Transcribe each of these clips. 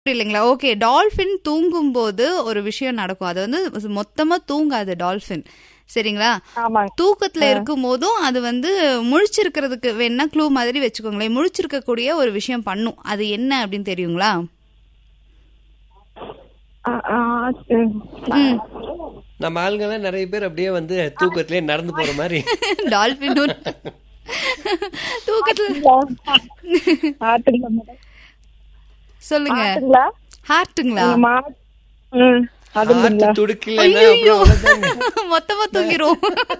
இல்லைங்களா okay dolphin தூங்கும்போது ஒரு விஷயம் நடக்கும் அது வந்து மொத்தமா தூங்காது டால்ஃபின் சரிங்களா ஆமாங்க தூக்கத்துல இருக்கும் போதும் அது வந்து முழிச்சிருக்கிறதுக்கு வேணா க்ளூ மாதிரி வச்சுக்கோங்களேன் முழிச்சிருக்கக்கூடிய ஒரு விஷயம் பண்ணும் அது என்ன அப்படின்னு தெரியுங்களா ஆ, ஆ, ம். நம்ம ஆளுங்கெல்லாம் நிறைய பேர் அப்படியே வந்து தூக்கத்திலே நடந்து போற மாதிரி டால்ஃபின் தூக்கத்துல ஆட்டுங்களா மேடம் சொல்லுங்க ஆட்டுங்களா ஹார்ட்டுங்களா உங்க மா ம் அதுங்களா ஹார்ட் துடுக்கலன்னா ஐயோ அப்புறம் அவ்வளவுதாங்க. மொத்தமா தூங்கிரும்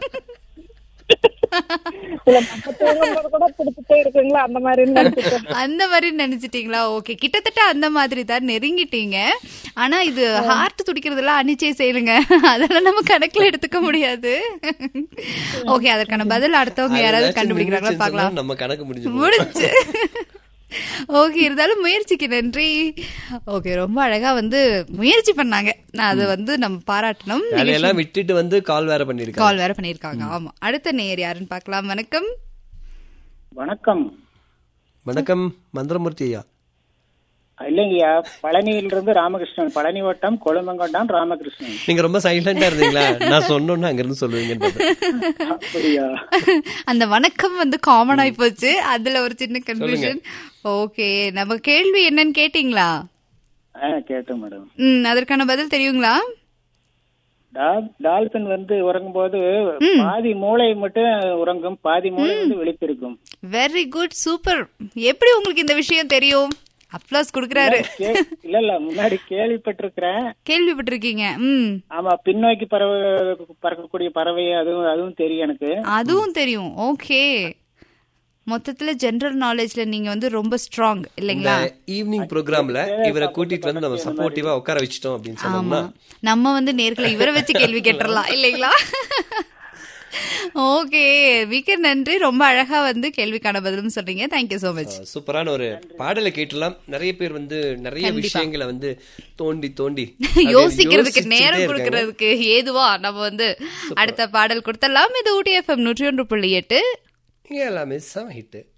இல்ல நம்ம தூங்கும்போது கூட பிடிச்சிட்டே இருக்குங்களா அந்த மாதிரி நினைச்சிட்டேன் அந்த மாதிரி நினைச்சிட்டீங்களா ஓகே கிட்டத்தட்ட அந்த மாதிரி தான் நெருங்கிட்டீங்க ஆனா இது ஹார்ட் துடிக்கிறதெல்லாம் அனிச்சே செய்யுங்க அதெல்லாம் நம்ம கணக்குல எடுத்துக்க முடியாது ஓகே அதற்கான பதில் அடுத்தவங்க அது யாராவது ஏதாச்சும் கண்டுபிடிக்கிறாங்களா நின்னுச்சுன்னு பார்க்கலாம் சொன்னா நம்ம கணக்கு முடிஞ்சு போகும். முடிஞ்சு ஓகே இருந்தாலும் முயற்சிக்கு நன்றி ஓகே ரொம்ப அழகா வந்து முயற்சி பண்ணாங்க நான் அதை வந்து நம்ம பாராட்டணும் வேலையெல்லாம் விட்டுட்டு வந்து கால் வேற பண்ணிருக்காங்க கால் வேற பண்ணிருக்காங்க ஆமா அடுத்த நேயர் யாருன்னு பார்க்கலாம் வணக்கம் வணக்கம் வணக்கம் மந்திரமூர்த்தி ஐயா இல்லைங்கய்யா பழனியிலிருந்து ராமகிருஷ்ணன் பழனி வட்டம் கொழுமங்கொண்டான் ராமகிருஷ்ணன் நீங்க ரொம்ப சைலண்டா இருந்தீங்களா நான் சொன்னோன்னு அங்க இருந்து சொல்லுவீங்கன்னு பார்த்தேன். அப்படியா அந்த வணக்கம் வந்து காமன் ஆயி போச்சு அதுல ஒரு சின்ன கன்ஃபியூஷன் ஓகே நம்ம கேள்வி என்னன்னு கேட்டீங்களா ஆ கேட்டேன் மேடம் ம் அதற்கான பதில் தெரியுங்களா டால் டால்பின் வந்து உறங்கும் போது பாதி மூளை மட்டும் உறங்கும் பாதி மூளை வந்து விழித்திருக்கும் வெரி குட் சூப்பர் எப்படி உங்களுக்கு இந்த விஷயம் தெரியும் அப்ளாஸ் கொடுக்கறாரு கே- இல்ல இல்ல முன்னாடி கேள்விப்பட்டிருக்கிறேன் கேள்விப்பட்டிருக்கீங்க ம் ஆமா பின்னோக்கி பறவை பறக்கக்கூடிய பறவை அதுவும் அதுவும் தெரியும் எனக்கு அதுவும் தெரியும் ஓகே மொத்தத்துல ஜெனரல் நாலேஜ்ல நீங்க வந்து ரொம்ப ஸ்ட்ராங் இந்த இல்லைங்களா ஈவினிங் ப்ரோக்ராம்ல இவரை கூட்டிட்டு வந்து நம்ம சப்போர்ட்டிவா உட்கார வச்சிட்டோம் அப்படின்னு சொன்னோம்னா நம்ம வந்து நேர்களை இவரை வச்சு கேள்வி கேட்டுறலாம் இல்லைங்களா ஓகே மிக்க நன்றி ரொம்ப அழகா வந்து கேள்விக்கான பதிலும் சொல்றீங்க தேங்க்யூ சோ மச் சூப்பரான ஒரு பாடலை கேட்டலாம் நிறைய பேர் வந்து நிறைய விஷயங்களை வந்து தோண்டி தோண்டி யோசிக்கிறதுக்கு யோசிச்சுட்டே நேரம் இருக்காங்க. கொடுக்கறதுக்கு ஏதுவா நம்ம வந்து அடுத்த பாடல் கொடுத்தலாம் இது ஊட்டி எஃப்எம் நூற்றி ஒன்று புள்ளி எட்டு இங்க எல்லாமே செம ஹிட்